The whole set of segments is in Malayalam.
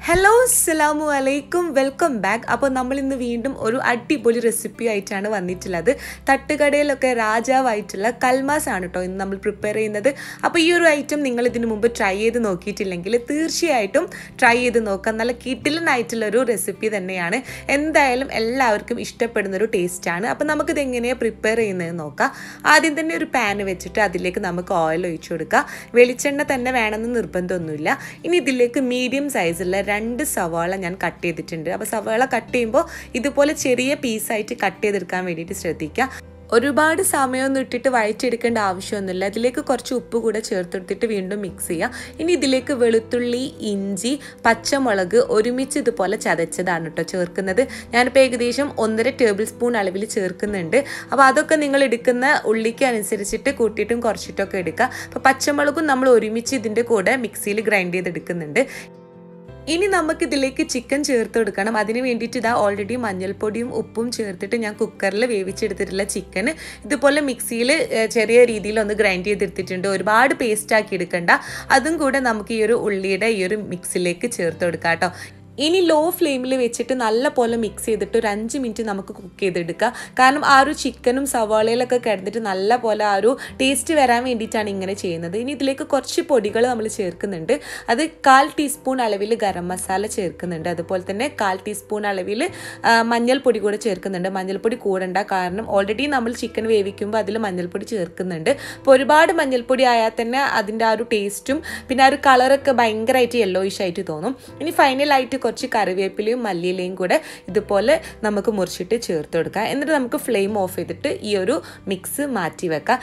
ഹലോ അസ്സലാമു അലൈക്കും വെൽക്കം ബാക്ക് അപ്പോൾ നമ്മൾ ഇന്ന് വീണ്ടും ഒരു അടിപൊളി റെസിപ്പി ആയിട്ടാണ് വന്നിട്ടുള്ളത് തട്ടുകടയിലൊക്കെ രാജാവായിട്ടുള്ള കൽമാസ് ആണ് കേട്ടോ ഇന്ന് നമ്മൾ പ്രിപ്പയർ ചെയ്യുന്നത് അപ്പോൾ ഈ ഒരു ഐറ്റം നിങ്ങൾ ഇതിനു മുമ്പ് ട്രൈ ചെയ്ത് നോക്കിയിട്ടില്ലെങ്കിൽ തീർച്ചയായിട്ടും ട്രൈ ചെയ്ത് നോക്കാം നല്ല കിട്ടിലനായിട്ടുള്ള ഒരു റെസിപ്പി തന്നെയാണ് എന്തായാലും എല്ലാവർക്കും ഇഷ്ടപ്പെടുന്ന ഒരു ടേസ്റ്റാണ് അപ്പോൾ നമുക്കിത് എങ്ങനെയാണ് പ്രിപ്പയർ ചെയ്യുന്നത് നോക്കാം ആദ്യം തന്നെ ഒരു പാന് വെച്ചിട്ട് അതിലേക്ക് നമുക്ക് ഓയിൽ ഒഴിച്ചു കൊടുക്കുക വെളിച്ചെണ്ണ തന്നെ വേണമെന്ന് നിർബന്ധമൊന്നുമില്ല ഇനി ഇതിലേക്ക് മീഡിയം സൈസുള്ള രണ്ട് സവാള ഞാൻ കട്ട് ചെയ്തിട്ടുണ്ട് അപ്പോൾ സവാള കട്ട് ചെയ്യുമ്പോൾ ഇതുപോലെ ചെറിയ പീസായിട്ട് കട്ട് ചെയ്തെടുക്കാൻ വേണ്ടിയിട്ട് ശ്രദ്ധിക്കുക ഒരുപാട് സമയമൊന്നും ഇട്ടിട്ട് വഴറ്റിയെടുക്കേണ്ട ആവശ്യമൊന്നുമില്ല ഇതിലേക്ക് കുറച്ച് ഉപ്പ് കൂടെ ചേർത്തെടുത്തിട്ട് വീണ്ടും മിക്സ് ചെയ്യുക ഇനി ഇതിലേക്ക് വെളുത്തുള്ളി ഇഞ്ചി പച്ചമുളക് ഒരുമിച്ച് ഇതുപോലെ ചതച്ചതാണ് കേട്ടോ ചേർക്കുന്നത് ഞാനിപ്പോൾ ഏകദേശം ഒന്നര ടേബിൾ സ്പൂൺ അളവിൽ ചേർക്കുന്നുണ്ട് അപ്പോൾ അതൊക്കെ നിങ്ങൾ എടുക്കുന്ന ഉള്ളിക്ക് അനുസരിച്ചിട്ട് കൂട്ടിയിട്ടും കുറച്ചിട്ടൊക്കെ എടുക്കുക അപ്പോൾ പച്ചമുളകും നമ്മൾ ഒരുമിച്ച് ഇതിൻ്റെ കൂടെ മിക്സിയിൽ ഗ്രൈൻഡ് ചെയ്തെടുക്കുന്നുണ്ട് ഇനി നമുക്ക് ഇതിലേക്ക് ചിക്കൻ ചേർത്ത് കൊടുക്കണം അതിന് വേണ്ടിയിട്ട് ഇതാ ഓൾറെഡി മഞ്ഞൾപ്പൊടിയും ഉപ്പും ചേർത്തിട്ട് ഞാൻ കുക്കറിൽ വേവിച്ചെടുത്തിട്ടുള്ള ചിക്കൻ ഇതുപോലെ മിക്സിയിൽ ചെറിയ രീതിയിൽ ഒന്ന് ഗ്രൈൻഡ് ചെയ്തെടുത്തിട്ടുണ്ട് ഒരുപാട് പേസ്റ്റ് ആക്കി എടുക്കണ്ട അതും കൂടെ നമുക്ക് ഈ ഒരു ഉള്ളിയുടെ ഈ ഒരു മിക്സിലേക്ക് ചേർത്ത് കൊടുക്കാം കേട്ടോ ഇനി ലോ ഫ്ലെയിമിൽ വെച്ചിട്ട് നല്ല പോലെ മിക്സ് ചെയ്തിട്ട് ഒരു അഞ്ച് മിനിറ്റ് നമുക്ക് കുക്ക് ചെയ്തെടുക്കുക കാരണം ആ ഒരു ചിക്കനും സവാളയിലൊക്കെ കിടന്നിട്ട് നല്ല പോലെ ആ ഒരു ടേസ്റ്റ് വരാൻ വേണ്ടിയിട്ടാണ് ഇങ്ങനെ ചെയ്യുന്നത് ഇനി ഇതിലേക്ക് കുറച്ച് പൊടികൾ നമ്മൾ ചേർക്കുന്നുണ്ട് അത് കാൽ ടീസ്പൂൺ അളവിൽ ഗരം മസാല ചേർക്കുന്നുണ്ട് അതുപോലെ തന്നെ കാൽ ടീസ്പൂൺ അളവിൽ മഞ്ഞൾപ്പൊടി കൂടെ ചേർക്കുന്നുണ്ട് മഞ്ഞൾപ്പൊടി കൂടണ്ട കാരണം ഓൾറെഡി നമ്മൾ ചിക്കൻ വേവിക്കുമ്പോൾ അതിൽ മഞ്ഞൾപ്പൊടി ചേർക്കുന്നുണ്ട് അപ്പോൾ ഒരുപാട് മഞ്ഞൾപ്പൊടി ആയാൽ തന്നെ അതിൻ്റെ ആ ഒരു ടേസ്റ്റും പിന്നെ ആ ഒരു കളറൊക്കെ ഭയങ്കരമായിട്ട് യെല്ലോയിഷ് ആയിട്ട് തോന്നും ഇനി ഫൈനലായിട്ട് കുറച്ച് കറിവേപ്പിലയും മല്ലിയിലയും കൂടെ ഇതുപോലെ നമുക്ക് മുറിച്ചിട്ട് ചേർത്ത് കൊടുക്കാം എന്നിട്ട് നമുക്ക് ഫ്ലെയിം ഓഫ് ചെയ്തിട്ട് ഈ ഒരു മിക്സ് മാറ്റി വെക്കാം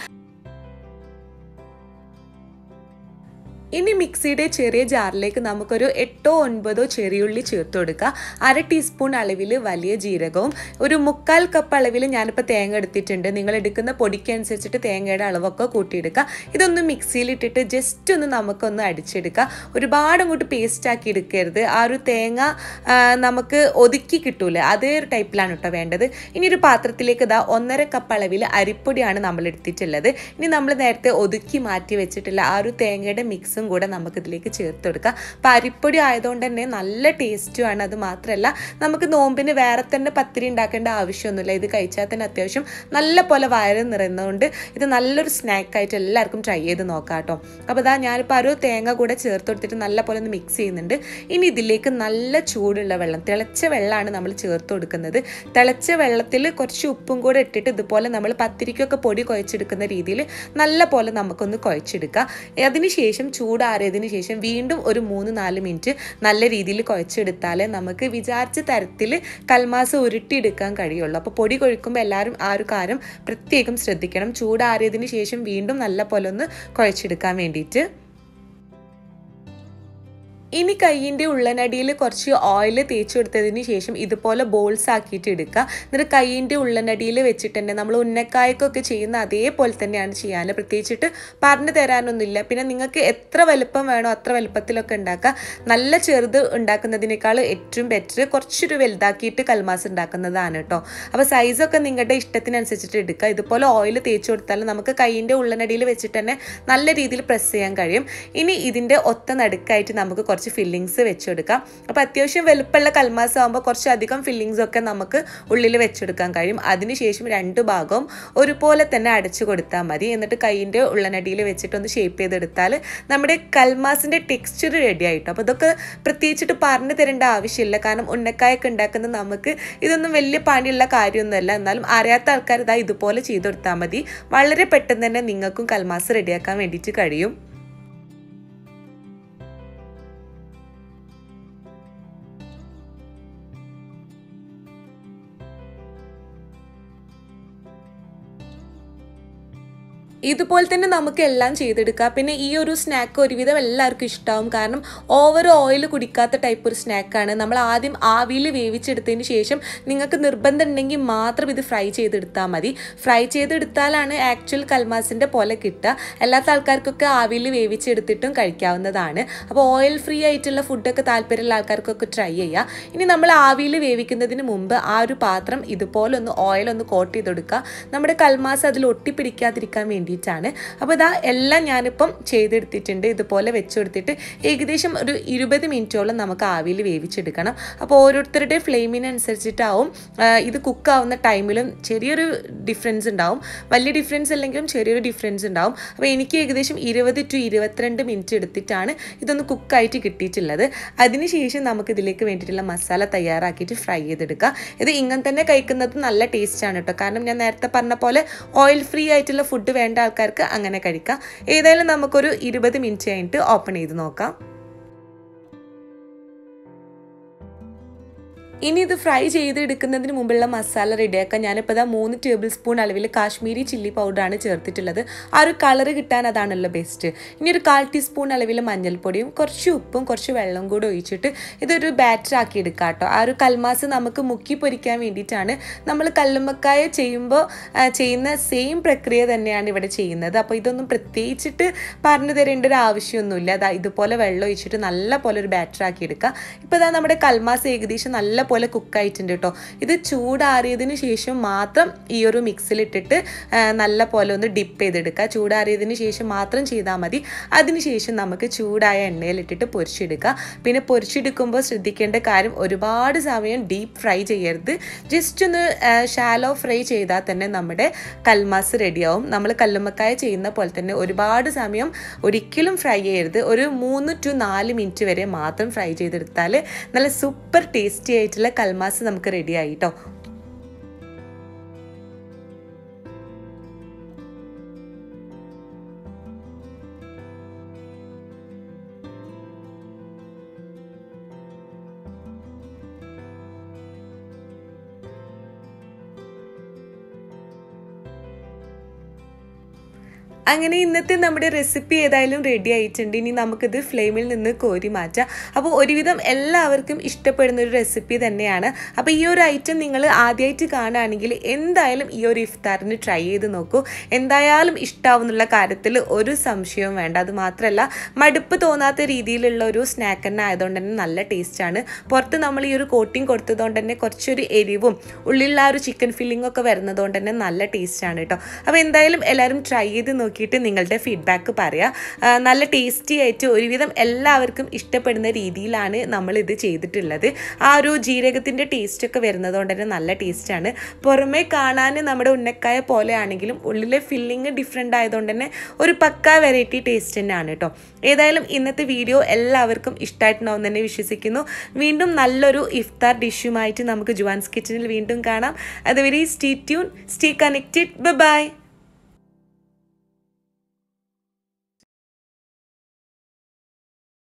ഇനി മിക്സിയുടെ ചെറിയ ജാറിലേക്ക് നമുക്കൊരു എട്ടോ ഒൻപതോ ചെറിയുള്ളി ചേർത്ത് കൊടുക്കുക അര ടീസ്പൂൺ അളവിൽ വലിയ ജീരകവും ഒരു മുക്കാൽ കപ്പ് അളവിൽ ഞാനിപ്പോൾ തേങ്ങ എടുത്തിട്ടുണ്ട് നിങ്ങൾ എടുക്കുന്ന പൊടിക്കനുസരിച്ചിട്ട് തേങ്ങയുടെ അളവൊക്കെ കൂട്ടിയെടുക്കുക ഇതൊന്ന് മിക്സിയിലിട്ടിട്ട് ജസ്റ്റ് ഒന്ന് നമുക്കൊന്ന് അടിച്ചെടുക്കുക ഒരുപാട് അങ്ങോട്ട് പേസ്റ്റ് ആക്കി എടുക്കരുത് ആ ഒരു തേങ്ങ നമുക്ക് ഒതുക്കി കിട്ടൂല അതേ ഒരു ടൈപ്പിലാണ് കേട്ടോ വേണ്ടത് ഇനി ഒരു പാത്രത്തിലേക്ക് ഇതാ ഒന്നര കപ്പ് അളവിൽ അരിപ്പൊടിയാണ് നമ്മൾ എടുത്തിട്ടുള്ളത് ഇനി നമ്മൾ നേരത്തെ ഒതുക്കി മാറ്റി വെച്ചിട്ടുള്ള ആ ഒരു തേങ്ങയുടെ മിക്സ് മിക്സും കൂടെ നമുക്കിതിലേക്ക് ചേർത്ത് കൊടുക്കാം അപ്പോൾ അരിപ്പൊടി ആയതുകൊണ്ട് തന്നെ നല്ല ടേസ്റ്റുമാണ് അത് മാത്രമല്ല നമുക്ക് നോമ്പിന് വേറെ തന്നെ പത്തിരി ഉണ്ടാക്കേണ്ട ആവശ്യമൊന്നുമില്ല ഇത് കഴിച്ചാൽ തന്നെ അത്യാവശ്യം നല്ല പോലെ വയറ് നിറയുന്നതുകൊണ്ട് ഇത് നല്ലൊരു സ്നാക്കായിട്ട് എല്ലാവർക്കും ട്രൈ ചെയ്ത് നോക്കാം കേട്ടോ അപ്പോൾ ഇതാ ഞാനിപ്പോൾ ഒരു തേങ്ങ കൂടെ ചേർത്ത് കൊടുത്തിട്ട് നല്ല പോലെ ഒന്ന് മിക്സ് ചെയ്യുന്നുണ്ട് ഇനി ഇതിലേക്ക് നല്ല ചൂടുള്ള വെള്ളം തിളച്ച വെള്ളമാണ് നമ്മൾ ചേർത്ത് കൊടുക്കുന്നത് തിളച്ച വെള്ളത്തിൽ കുറച്ച് ഉപ്പും കൂടെ ഇട്ടിട്ട് ഇതുപോലെ നമ്മൾ പത്തിരിക്കൊക്കെ പൊടി കുഴച്ചെടുക്കുന്ന രീതിയിൽ നല്ല പോലെ നമുക്കൊന്ന് കുഴച്ചെടുക്കാം അതിനുശേഷം ചൂടാറിയതിന് ശേഷം വീണ്ടും ഒരു മൂന്ന് നാല് മിനിറ്റ് നല്ല രീതിയിൽ കുഴച്ചെടുത്താലേ നമുക്ക് വിചാരിച്ച തരത്തിൽ കൽമാസ് ഉരുട്ടിയെടുക്കാൻ കഴിയുള്ളൂ അപ്പോൾ പൊടി കൊഴിക്കുമ്പോൾ എല്ലാവരും ആ ഒരു കാര്യം പ്രത്യേകം ശ്രദ്ധിക്കണം ചൂടാറിയതിന് ശേഷം വീണ്ടും നല്ല പോലെ ഒന്ന് കുഴച്ചെടുക്കാൻ വേണ്ടിയിട്ട് ഇനി കൈയിൻ്റെ ഉള്ളനടിയിൽ കുറച്ച് ഓയിൽ തേച്ച് കൊടുത്തതിന് ശേഷം ഇതുപോലെ ബോൾസ് ആക്കിയിട്ട് എടുക്കുക എന്നിട്ട് കൈയിൻ്റെ ഉള്ളനടിയിൽ വെച്ചിട്ട് തന്നെ നമ്മൾ ഉന്നക്കായ്ക്കൊക്കെ ചെയ്യുന്ന അതേപോലെ തന്നെയാണ് ചെയ്യാൻ പ്രത്യേകിച്ചിട്ട് പറഞ്ഞു തരാനൊന്നുമില്ല പിന്നെ നിങ്ങൾക്ക് എത്ര വലുപ്പം വേണോ അത്ര വലുപ്പത്തിലൊക്കെ ഉണ്ടാക്കുക നല്ല ചെറുത് ഉണ്ടാക്കുന്നതിനേക്കാൾ ഏറ്റവും ബെറ്റർ കുറച്ചൊരു വലുതാക്കിയിട്ട് കൽമാസ് ഉണ്ടാക്കുന്നതാണ് കേട്ടോ അപ്പോൾ സൈസൊക്കെ നിങ്ങളുടെ ഇഷ്ടത്തിനനുസരിച്ചിട്ട് എടുക്കുക ഇതുപോലെ ഓയിൽ തേച്ച് കൊടുത്താൽ നമുക്ക് കൈയിൻ്റെ ഉള്ളനടിയിൽ വെച്ചിട്ട് തന്നെ നല്ല രീതിയിൽ പ്രസ് ചെയ്യാൻ കഴിയും ഇനി ഇതിൻ്റെ ഒത്ത നടുക്കായിട്ട് നമുക്ക് കുറച്ച് ഫില്ലിങ്സ് വെച്ചെടുക്കാം അപ്പോൾ അത്യാവശ്യം വലുപ്പമുള്ള കൽമാസ് ആകുമ്പോൾ കുറച്ചധികം ഫില്ലിങ്സ് ഒക്കെ നമുക്ക് ഉള്ളിൽ വെച്ചെടുക്കാൻ കഴിയും അതിനുശേഷം രണ്ട് ഭാഗവും ഒരുപോലെ തന്നെ അടച്ചു കൊടുത്താൽ മതി എന്നിട്ട് കൈയിൻ്റെ ഉള്ളനടിയിൽ വെച്ചിട്ടൊന്ന് ഷേപ്പ് ചെയ്തെടുത്താൽ നമ്മുടെ കൽമാസിൻ്റെ ടെക്സ്ചർ റെഡി ആയിട്ടോ അപ്പോൾ ഇതൊക്കെ പ്രത്യേകിച്ചിട്ട് പറഞ്ഞു തരേണ്ട ആവശ്യമില്ല കാരണം ഉന്നക്കായൊക്കെ ഉണ്ടാക്കുന്ന നമുക്ക് ഇതൊന്നും വലിയ പണിയുള്ള കാര്യമൊന്നുമല്ല എന്നാലും അറിയാത്ത ആൾക്കാർ ഇതാ ഇതുപോലെ ചെയ്തു കൊടുത്താൽ മതി വളരെ പെട്ടെന്ന് തന്നെ നിങ്ങൾക്കും കൽമാസ് റെഡിയാക്കാൻ വേണ്ടിയിട്ട് കഴിയും ഇതുപോലെ തന്നെ നമുക്ക് എല്ലാം ചെയ്തെടുക്കാം പിന്നെ ഈ ഒരു സ്നാക്ക് ഒരുവിധം എല്ലാവർക്കും ഇഷ്ടമാവും കാരണം ഓവർ ഓയിൽ കുടിക്കാത്ത ടൈപ്പ് ഒരു സ്നാക്കാണ് നമ്മൾ ആദ്യം ആവിയിൽ വേവിച്ചെടുത്തതിന് ശേഷം നിങ്ങൾക്ക് നിർബന്ധം ഉണ്ടെങ്കിൽ മാത്രം ഇത് ഫ്രൈ ചെയ്തെടുത്താൽ മതി ഫ്രൈ ചെയ്തെടുത്താലാണ് ആക്ച്വൽ കൽമാസിൻ്റെ പോലെ കിട്ടുക അല്ലാത്ത ആൾക്കാർക്കൊക്കെ ആവിയിൽ വേവിച്ചെടുത്തിട്ടും കഴിക്കാവുന്നതാണ് അപ്പോൾ ഓയിൽ ഫ്രീ ആയിട്ടുള്ള ഫുഡൊക്കെ താല്പര്യമുള്ള ആൾക്കാർക്കൊക്കെ ട്രൈ ചെയ്യുക ഇനി നമ്മൾ ആവിയിൽ വേവിക്കുന്നതിന് മുമ്പ് ആ ഒരു പാത്രം ഇതുപോലെ ഒന്ന് ഓയിൽ ഒന്ന് കോട്ട് ചെയ്ത് കൊടുക്കുക നമ്മുടെ കൽമാസ് അതിൽ ഒട്ടിപ്പിടിക്കാതിരിക്കാൻ വേണ്ടി വേണ്ടിയിട്ടാണ് അപ്പോൾ ഇതാ എല്ലാം ഞാനിപ്പം ചെയ്തെടുത്തിട്ടുണ്ട് ഇതുപോലെ വെച്ചെടുത്തിട്ട് ഏകദേശം ഒരു ഇരുപത് മിനിറ്റോളം നമുക്ക് ആവിയിൽ വേവിച്ചെടുക്കണം അപ്പോൾ ഓരോരുത്തരുടെ ഫ്ലെയിമിനനുസരിച്ചിട്ടാവും ആ, ഇത് കുക്കാവുന്ന ടൈമിലും ചെറിയൊരു ഡിഫറൻസ് ഉണ്ടാവും വലിയ ഡിഫറൻസ് അല്ലെങ്കിലും ചെറിയൊരു ഡിഫറൻസ് ഉണ്ടാവും അപ്പോൾ എനിക്ക് ഏകദേശം ഇരുപത് ടു ഇരുപത്തിരണ്ട് മിനിറ്റ് എടുത്തിട്ടാണ് ഇതൊന്ന് കുക്കായിട്ട് കിട്ടിയിട്ടുള്ളത് അതിനുശേഷം നമുക്ക് ഇതിലേക്ക് വേണ്ടിയിട്ടുള്ള മസാല തയ്യാറാക്കിയിട്ട് ഫ്രൈ ചെയ്തെടുക്കുക ഇത് ഇങ്ങനെ തന്നെ കഴിക്കുന്നത് നല്ല ടേസ്റ്റാണ് കേട്ടോ കാരണം ഞാൻ നേരത്തെ പറഞ്ഞ പോലെ ഓയിൽ ഫ്രീ ആയിട്ടുള്ള ഫുഡ് വേണ്ട ആൾക്കാർക്ക് അങ്ങനെ കഴിക്കാം ഏതായാലും നമുക്കൊരു ഇരുപത് മിനിറ്റ് കഴിഞ്ഞിട്ട് ഓപ്പൺ ചെയ്ത് നോക്കാം ഇനി ഇത് ഫ്രൈ ചെയ്തെടുക്കുന്നതിന് മുമ്പുള്ള മസാല റെഡിയാക്കാൻ ഞാനിപ്പോൾ ഇതാ മൂന്ന് ടേബിൾ സ്പൂൺ അളവിൽ കാശ്മീരി ചില്ലി പൗഡറാണ് ചേർത്തിട്ടുള്ളത് ആ ഒരു കളർ കിട്ടാൻ അതാണല്ലോ ബെസ്റ്റ് ഇനി ഒരു കാൽ ടീസ്പൂൺ അളവിൽ മഞ്ഞൾപ്പൊടിയും കുറച്ച് ഉപ്പും കുറച്ച് വെള്ളം കൂടെ ഒഴിച്ചിട്ട് ഇതൊരു ബാറ്റർ ആക്കി എടുക്കുക കേട്ടോ ആ ഒരു കൽമാസ് നമുക്ക് മുക്കി പൊരിക്കാൻ വേണ്ടിയിട്ടാണ് നമ്മൾ കല്ലുമ്മക്കായ ചെയ്യുമ്പോൾ ആ, ചെയ്യുന്ന സെയിം പ്രക്രിയ തന്നെയാണ് ഇവിടെ ചെയ്യുന്നത് അപ്പോൾ ഇതൊന്നും പ്രത്യേകിച്ചിട്ട് പറഞ്ഞു തരേണ്ട ഒരു ആവശ്യമൊന്നുമില്ല അതാ ഇതുപോലെ വെള്ളം ഒഴിച്ചിട്ട് നല്ല പോലെ ഒരു ബാറ്റർ ആക്കി എടുക്കുക ഇപ്പോൾ ഇതാ നമ്മുടെ കൽമാസ് ഏകദേശം നല്ല പോലെ കുക്കായിട്ടുണ്ട് കേട്ടോ ഇത് ചൂടാറിയതിന് ശേഷം മാത്രം ഈ ഒരു മിക്സിലിട്ടിട്ട് ആ, നല്ല പോലെ ഒന്ന് ഡിപ്പ് ചെയ്തെടുക്കുക ചൂടാറിയതിന് ശേഷം മാത്രം ചെയ്താൽ മതി അതിനുശേഷം നമുക്ക് ചൂടായ എണ്ണയിലിട്ടിട്ട് പൊരിച്ചെടുക്കുക പിന്നെ പൊരിച്ചെടുക്കുമ്പോൾ ശ്രദ്ധിക്കേണ്ട കാര്യം ഒരുപാട് സമയം ഡീപ്പ് ഫ്രൈ ചെയ്യരുത് ജസ്റ്റ് ഒന്ന് ഷാലോ ഫ്രൈ ചെയ്താൽ തന്നെ നമ്മുടെ കൽമാസ് റെഡിയാവും നമ്മൾ കല്ലുമ്മക്കായ ചെയ്യുന്ന പോലെ തന്നെ ഒരുപാട് സമയം ഒരിക്കലും ഫ്രൈ ചെയ്യരുത് ഒരു മൂന്ന് ടു നാല് മിനിറ്റ് വരെ മാത്രം ഫ്രൈ ചെയ്തെടുത്താൽ നല്ല സൂപ്പർ ടേസ്റ്റി ആയിട്ടുള്ള കൽമാസ് നമുക്ക് റെഡി ആയി കേട്ടോ അങ്ങനെ ഇന്നത്തെ നമ്മുടെ റെസിപ്പി ഏതായാലും റെഡി ആയിട്ടുണ്ട് ഇനി നമുക്കിത് ഫ്ലെയിമിൽ നിന്ന് കോരി മാറ്റാം അപ്പോൾ ഒരുവിധം എല്ലാവർക്കും ഇഷ്ടപ്പെടുന്ന ഒരു റെസിപ്പി തന്നെയാണ് അപ്പോൾ ഈ ഒരു ഐറ്റം നിങ്ങൾ ആദ്യമായിട്ട് കാണുകയാണെങ്കിൽ എന്തായാലും ഈ ഒരു ഇഫ്താറിന് ട്രൈ ചെയ്ത് നോക്കൂ എന്തായാലും ഇഷ്ടാവുന്നുള്ള കാര്യത്തിൽ ഒരു സംശയവും വേണ്ട അത് മാത്രമല്ല മടുപ്പ് തോന്നാത്ത രീതിയിലുള്ള ഒരു സ്നാക്ക് തന്നെ ആയതുകൊണ്ട് തന്നെ നല്ല ടേസ്റ്റാണ് പുറത്ത് നമ്മൾ ഈ ഒരു കോട്ടിങ് കൊടുത്തതുകൊണ്ട് തന്നെ കുറച്ചൊരു എരിവും ഉള്ളിലുള്ള ആ ഒരു ചിക്കൻ ഫില്ലിംഗ് ഒക്കെ വരുന്നതുകൊണ്ട് തന്നെ നല്ല ടേസ്റ്റാണ് കേട്ടോ അപ്പോൾ എന്തായാലും എല്ലാവരും ട്രൈ ചെയ്ത് നോക്കിയിട്ട് നിങ്ങളുടെ ഫീഡ്ബാക്ക് പറയാം ആ, നല്ല ടേസ്റ്റി ആയിട്ട് ഒരുവിധം എല്ലാവർക്കും ഇഷ്ടപ്പെടുന്ന രീതിയിലാണ് നമ്മൾ ഇത് ചെയ്തിട്ടുള്ളത് ആ ഒരു ജീരകത്തിൻ്റെ ടേസ്റ്റൊക്കെ വരുന്നതുകൊണ്ട് തന്നെ നല്ല ടേസ്റ്റാണ് പുറമേ കാണാൻ നമ്മുടെ ഉന്നക്കായ പോലെ ആണെങ്കിലും ഉള്ളിലെ ഫില്ലിങ് ഡിഫറെൻ്റ് ആയതുകൊണ്ട് തന്നെ ഒരു പക്ക വെറൈറ്റി ടേസ്റ്റ് തന്നെയാണ് കേട്ടോ ഏതായാലും ഇന്നത്തെ വീഡിയോ എല്ലാവർക്കും ഇഷ്ടമായിട്ടുണ്ടാവും തന്നെ വിശ്വസിക്കുന്നു വീണ്ടും നല്ലൊരു ഇഫ്താർ ഡിഷുമായിട്ട് നമുക്ക് ജുവാൻസ് കിച്ചണിൽ വീണ്ടും കാണാം അതുവരെ stay tune stay connected by